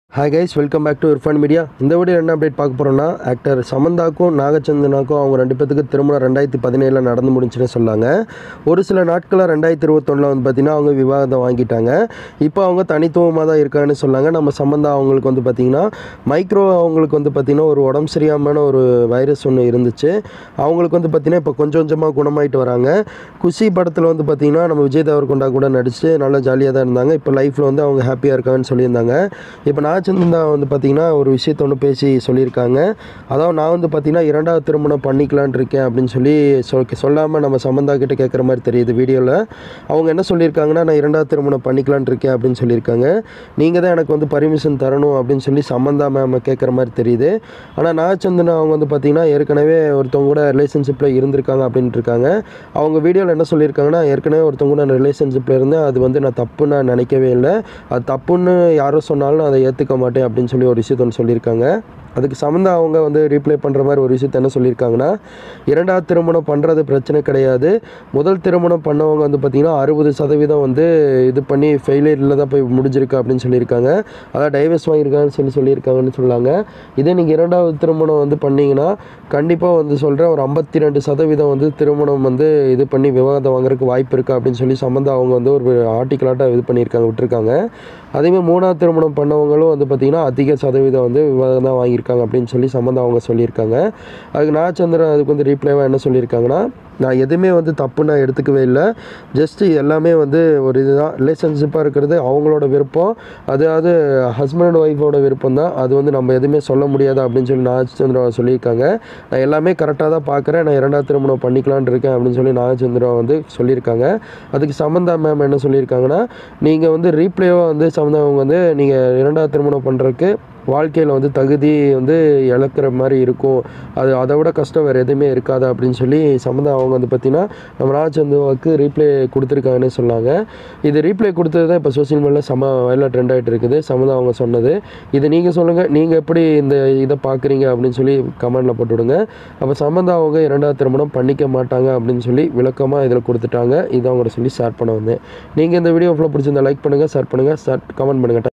hi guys welcome back to Irfan media இந்த video என்ன update பார்க்க போகிறோம்னா ஆக்டர் சமந்தாக்கும் நாகச்சந்தனாக்கும் அவங்க ரெண்டு பேத்துக்கு திருமணம் ரெண்டாயிரத்தி பதினேழில் நடந்து முடிஞ்சுன்னு சொன்னாங்க ஒரு சில நாட்களாக ரெண்டாயிரத்தி இருபத்தொன்னில் வந்து பார்த்திங்கன்னா அவங்க விவாதம் வாங்கிட்டாங்க இப்போ அவங்க தனித்துவமாக தான் இருக்காங்கன்னு சொன்னாங்க நம்ம சமந்தா அவங்களுக்கு வந்து பார்த்திங்கன்னா மைக்ரோ அவங்களுக்கு வந்து பார்த்திங்கன்னா ஒரு உடம்பு சரியாமான ஒரு வைரஸ் ஒன்று இருந்துச்சு அவங்களுக்கு வந்து பார்த்திங்கன்னா இப்போ கொஞ்சம் கொஞ்சமாக குணமாயிட்டு வராங்க குஷி படத்தில் வந்து பார்த்திங்கன்னா நம்ம விஜய் தேவர்கொண்டா கூட நடித்து நல்லா ஜாலியாக தான் இருந்தாங்க இப்போ லைஃப்பில் வந்து அவங்க ஹாப்பியாக இருக்காங்கன்னு சொல்லியிருந்தாங்க இப்போ நாகச்சந்தா வந்து பார்த்திங்கன்னா ஒரு விஷயத்த ஒன்று பேசி சொல்லியிருக்காங்க அதாவது நான் வந்து பார்த்திங்கன்னா இரண்டாவது திருமணம் பண்ணிக்கலான் இருக்கேன் அப்படின்னு சொல்லி சொல் சொல்லாமல் நம்ம சம்மந்தா கிட்ட கேட்குற மாதிரி தெரியுது வீடியோவில் அவங்க என்ன சொல்லியிருக்காங்கன்னா நான் இரண்டாவது திருமணம் பண்ணிக்கலான் இருக்கேன் அப்படின்னு சொல்லியிருக்காங்க நீங்கள் தான் எனக்கு வந்து பர்மிஷன் தரணும் அப்படின்னு சொல்லி சம்மந்தா மேம் கேட்குற மாதிரி தெரியுது ஆனால் நாகச்சந்தன் அவங்க வந்து பார்த்திங்கன்னா ஏற்கனவே ஒருத்தவங்க கூட ரிலேஷன்ஷிப்பில் இருந்திருக்காங்க அப்படின்ட்டு இருக்காங்க அவங்க வீடியோவில் என்ன சொல்லியிருக்காங்கன்னா ஏற்கனவே ஒருத்தவங்க கூட நான் ரிலேஷன்ஷிப்பில் இருந்தேன் அது வந்து நான் தப்புன்னு நான் நினைக்கவே இல்லை அது தப்புன்னு யாரோ சொன்னாலும் நான் அதை ஏற்றுக்க மாட்டேன் அப்படின்னு சொல்லி ஒரு விஷயத்த ஒன்று சொல்லியிருக்காங்க அதுக்கு சம்மந்தா அவங்க வந்து ரீப்ளை பண்ணுற மாதிரி ஒரு விஷயத்த என்ன சொல்லியிருக்காங்கன்னா இரண்டாவது திருமணம் பண்ணுறது பிரச்சனை கிடையாது முதல் திருமணம் பண்ணவங்க வந்து பார்த்திங்கன்னா அறுபது சதவீதம் வந்து இது பண்ணி ஃபெயிலியரில் தான் போய் முடிஞ்சிருக்கு அப்படின்னு சொல்லியிருக்காங்க அதான் டைவர்ஸ் வாங்கியிருக்காங்கன்னு சொல்லி சொல்லியிருக்காங்கன்னு சொன்னாங்க இதே நீங்கள் இரண்டாவது திருமணம் வந்து பண்ணீங்கன்னா கண்டிப்பாக வந்து சொல்கிறேன் ஒரு ஐம்பத்தி ரெண்டு சதவீதம் வந்து திருமணம் வந்து இது பண்ணி விவாதம் வாங்குறதுக்கு வாய்ப்பு இருக்குது அப்படின்னு சொல்லி சம்மந்தா அவங்க வந்து ஒரு ஆர்டிக்கலாட்டாக இது பண்ணியிருக்காங்க விட்டுருக்காங்க அதேமாதிரி மூணாவது திருமணம் பண்ணவங்களும் வந்து பார்த்திங்கன்னா அதிக சதவீதம் வந்து விவாதம் தான் வாங்கியிருக்காங்க அப்படின்னு சொல்லி சம்மந்தம் அவங்க சொல்லியிருக்காங்க அதுக்கு நாச்சந்திரன் அதுக்கு வந்து ரீப்ளைவாக என்ன சொல்லியிருக்காங்கன்னா நான் எதுவுமே வந்து தப்பு நான் எடுத்துக்கவே இல்லை ஜஸ்ட்டு எல்லாமே வந்து ஒரு இதுதான் ரிலேஷன்ஷிப்பாக இருக்கிறது அவங்களோட விருப்பம் அதாவது ஹஸ்பண்ட் அண்ட் ஒய்ஃபோட விருப்பம் தான் அது வந்து நம்ம எதுவுமே சொல்ல முடியாது அப்படின்னு சொல்லி நாகச்சந்திரா சொல்லியிருக்காங்க நான் எல்லாமே கரெக்டாக தான் பார்க்குறேன் நான் இரண்டாவது திருமணம் பண்ணிக்கலான்னு இருக்கேன் அப்படின்னு சொல்லி நாகச்சந்திரா வந்து சொல்லியிருக்காங்க அதுக்கு சமந்தா மேம் என்ன சொல்லியிருக்காங்கன்னா நீங்கள் வந்து ரீப்ளேவாக வந்து சமந்தா அவங்க வந்து நீங்கள் இரண்டாவது திருமணம் பண்ணுறதுக்கு வாழ்க்கையில் வந்து தகுதி வந்து இழக்கிற மாதிரி இருக்கும் அது அதை விட கஷ்டம் வேறு எதுவுமே இருக்காது அப்படின்னு சொல்லி சம்மந்தம் அவங்க வந்து பார்த்திங்கன்னா நம்ம ராஜச்சந்துவாக்கு ரீப்ளே கொடுத்துருக்காங்கன்னு சொன்னாங்க இது ரீப்ளே கொடுத்தது தான் இப்போ சோசியல் மீடியாவில் செம வைரலாக ட்ரெண்ட் ஆகிட்டு இருக்குது சம்மந்தம் அவங்க சொன்னது இது நீங்கள் சொல்லுங்கள் நீங்கள் எப்படி இந்த இதை பார்க்குறீங்க அப்படின்னு சொல்லி கமெண்டில் போட்டு விடுங்க அப்போ சம்மந்தம் அவங்க இரண்டாவது திருமணம் பண்ணிக்க மாட்டாங்க அப்படின்னு சொல்லி விளக்கமாக இதில் கொடுத்துட்டாங்க இதை அவங்கள சொல்லி ஷேர் பண்ண வந்தேன் நீங்கள் இந்த வீடியோ ஃபுல்லாக பிடிச்சிருந்தா லைக் பண்ணுங்கள் ஷேர் பண்ணுங்கள் ஷேர் கமெண்ட் பண்ணுங்கள்